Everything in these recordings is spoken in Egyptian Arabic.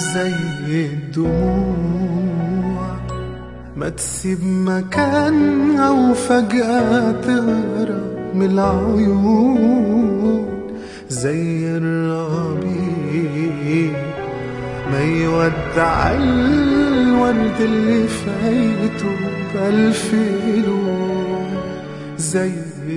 زي الدموع ما تسيب مكانها وفجأة تهرب من العيون زي الربيع ما يودع الورد اللي فايته بألف لون زي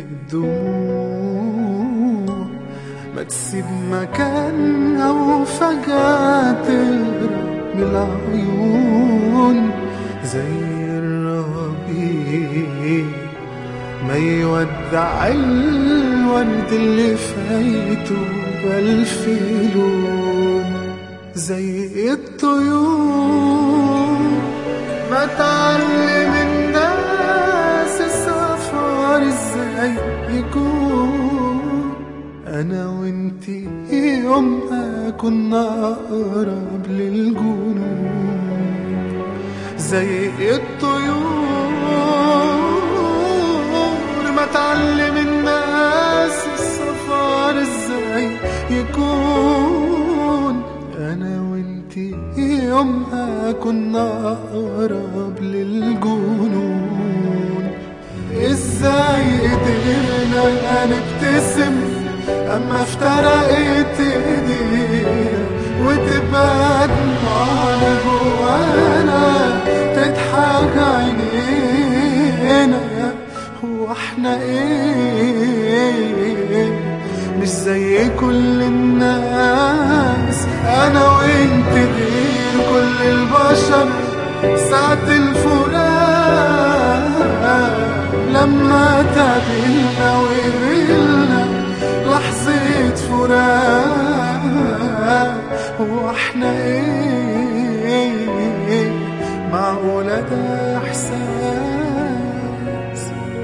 الدموع ما تسيب مكانها وفجأة تهرب من العيون زي الربيع ما يودع الورد اللي فايته بألف لون زي الطيور ما تعلم الناس السفر ازاي يكون انا وانتي يومها كنا اقرب للجنون زي الطيور ما تعلم الناس السفر ازاي يكون انا وانتي يومها كنا اقرب للجنون ازاي قدرنا نبتسم اما افترقت ايدينا وتبقى دموعنا جوانا تضحك عينينا هو احنا ايه مش زي كل الناس انا وانت غير كل البشر ساعة الفراق لما تقابلنا وقبلنا لحظة فراق هو احنا ايه معقولة ده احساس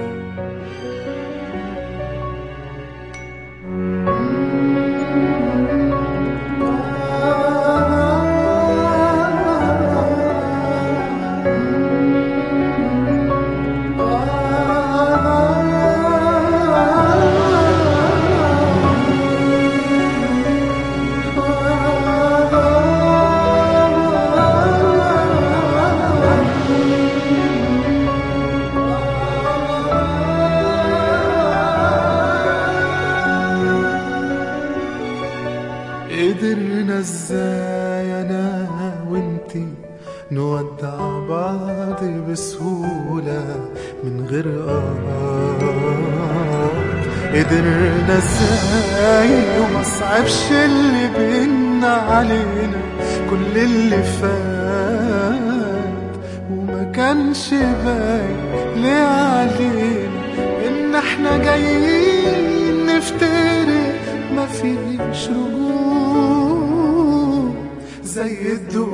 قدرنا ازاي انا وانتي نودع بعض بسهولة من غير قرار قدرنا ازاي وما صعبش اللي بينا علينا كل اللي فات وما كانش باين ليه علينا ان احنا جايين نفترق مفيش رجوع زي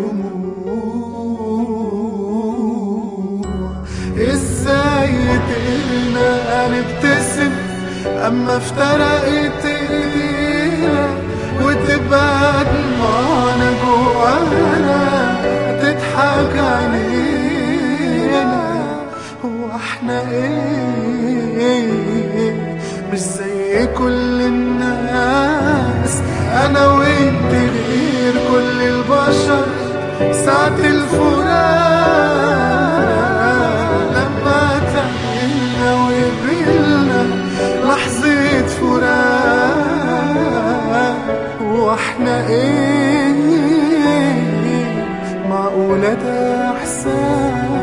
الدموع ازاي قدرنا نبتسم اما افترقت ايدينا وتبقى دموعنا جوانا تضحك علينا هو احنا ايه مش زي كل الناس انا وانت غير كل البشر ساعة الفراق لما تقابلنا وقبلنا لحظة فراق واحنا ايه معقولة ده احساس